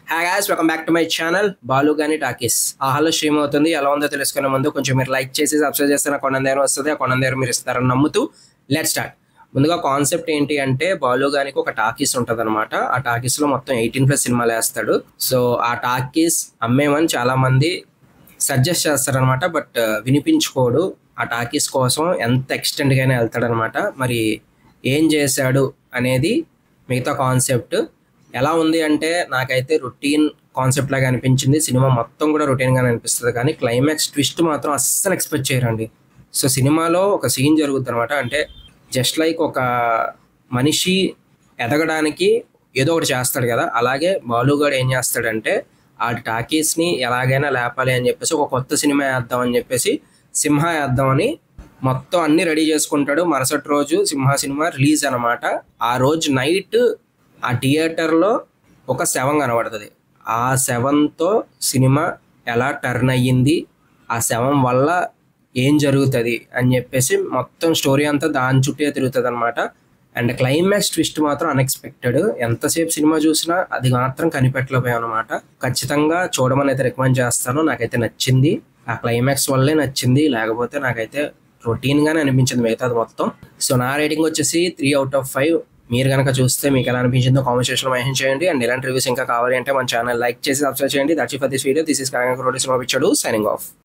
hi guys welcome back to my channel Balu Gani talkies ఆహాలో stream అవుతుంది ఎలా ఉందో తెలుసుకునే ముందు కొంచెం మీరు లైక్ చేసి సబ్స్క్రైబ్ చేస్తే నాకు కొండ దగ్గర వస్తుంది ఆ కొండ దగ్గర మీరు ఇస్తారని నమ్ముతూ లెట్ స్టార్ట్ ముందుగా కాన్సెప్ట్ ఏంటి అంటే బాలు గానికి ఒక టాకీస్ ఉంటుంది అనమాట ఆ టాకీస్ లో మొత్తం ఎయిటీన్ ప్లస్ సినిమాలు వేస్తాడు సో ఆ టాకీస్ అమ్మేమని చాలా మంది సజెస్ట్ చేస్తారనమాట బట్ వినిపించుకోడు ఆ టాకీస్ కోసం ఎంత ఎక్స్టెండ్ గానే వెళ్తాడనమాట మరి ఏం చేశాడు అనేది మిగతా కాన్సెప్ట్ ఎలా ఉంది అంటే నాకైతే రొటీన్ కాన్సెప్ట్ లాగా అనిపించింది సినిమా మొత్తం కూడా రొటీన్ గానే అనిపిస్తుంది కానీ క్లైమాక్స్ ట్విస్ట్ మాత్రం అస్సలు ఎక్స్పెక్ట్ చేయరండి సో సినిమాలో ఒక సీన్ జరుగుతుంది అనమాట అంటే జస్ట్ లైక్ ఒక మనిషి ఎదగడానికి ఏదో ఒకటి చేస్తాడు కదా అలాగే బాలుగాడు ఏం చేస్తాడంటే ఆ టాకీస్ని ఎలాగైనా లేపాలి అని చెప్పేసి ఒక కొత్త సినిమా వేద్దాం అని చెప్పేసి సింహ వేద్దామని మొత్తం అన్ని రెడీ చేసుకుంటాడు మరుసటి రోజు సింహ సినిమా రిలీజ్ అనమాట ఆ రోజు నైట్ ఆ థియేటర్లో ఒక శవం కనబడుతుంది ఆ శవంతో సినిమా ఎలా టర్న్ అయ్యింది ఆ శవం వల్ల ఏం జరుగుతుంది అని చెప్పేసి మొత్తం స్టోరీ అంతా దాని చుట్టే తిరుగుతుంది అనమాట అండ్ క్లైమాక్స్ ట్విస్ట్ మాత్రం అన్ఎక్స్పెక్టెడ్ ఎంతసేపు సినిమా చూసినా అది మాత్రం కనిపెట్టలేకపోయాం అనమాట ఖచ్చితంగా చూడమని అయితే రికమెండ్ చేస్తాను నాకైతే నచ్చింది ఆ క్లైమాక్స్ వల్లే నచ్చింది లేకపోతే నాకైతే రొటీన్ గానే అనిపించింది మిగతాది మొత్తం సో నా రేటింగ్ వచ్చేసి త్రీ అవుట్ ఆఫ్ ఫైవ్ మీరు కనుక చూస్తే మీకు ఎలా అనిపించిందో కామెంట్ సెక్షన్ మెన్షన్ చేయండి అండ్ ఇలాంటి రివ్యూస్ ఇంకా కావాలి అంటే మన ఛానల్ లైక్ చేసి సబ్స్క్రైబ్ చేయండి that's for this video this is current road cinema పిచ్చాడు సైనింగ్ ఆఫ్